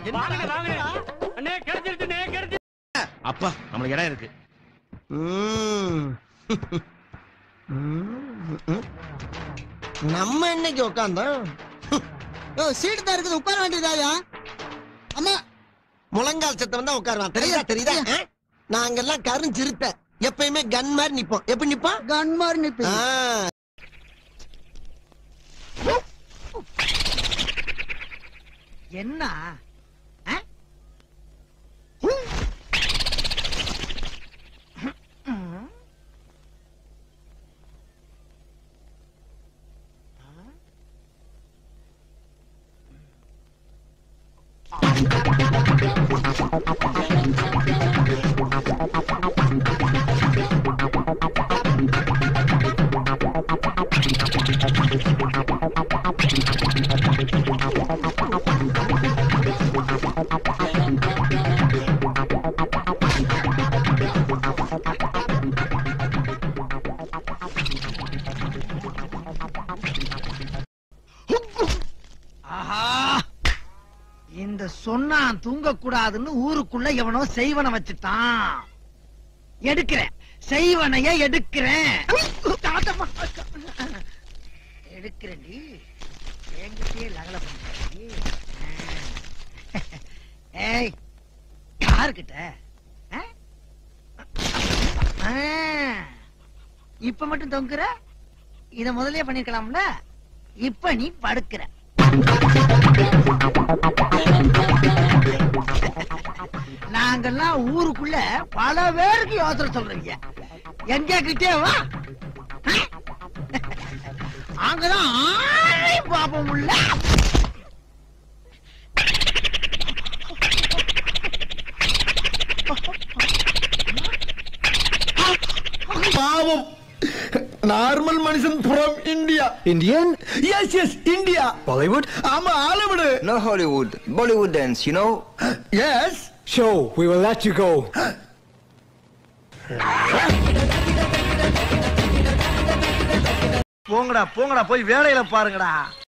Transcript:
வாங்க வாங்க அண்ணே கிடைச்சிருச்சுண்ணே கிடைச்சு அப்பா நம்மளுக்கு இடம் இருக்கு ம். ம், ம். நம்ம இன்னைக்கு உட்காந்தோம் ஓ சீட்டு தான் இருக்குது உட்கார வேண்டியதாயா அம்மா முழங்கால் சத்தம் தான் உட்காருவான் தெரியுதா தெரியுதா ஆ? நாங்கெல்லாம் கருஞ்சிருத்த எப்பயுமே கன் மாதிரி நிப்போம் எப்படி நிப்போம் கன் மாதிரி நிப்பி ஆ, என்ன ஆஹா இந்த சொன்னான் தூங்க கூடாதுன்னு ஊருக்குள்ள எவனோ செய்வன வச்சுட்டான் எடுக்கிறேன் செய்வனைய எடுக்கிறேன் எடுக்கிறேன்டி என்கிட்டயே லகல பண்ணி ஏய் யாருக்கிட்ட ஆ? ஆ. இப்ப மட்டும் தொங்குற இத முதல்லயே பண்ணிருக்கலாம்ல இப்ப நீ படுக்கிற நாங்கெல்லாம் ஊருக்குள்ள பல பேருக்கு யோசனை சொல்றீங்க எங்க கிட்டே வா அங்கதான் ஆளை பாப்போம் உள்ள பாவம் நார்மல் மனுஷன் from India Indian? Yes yes India Bollywood? ஆமா ஆலவிடு No Hollywood. Bollywood dance, you know? Yes Show, we will let you go. போங்கடா போங்கடா போய் வேலையில பாருங்கடா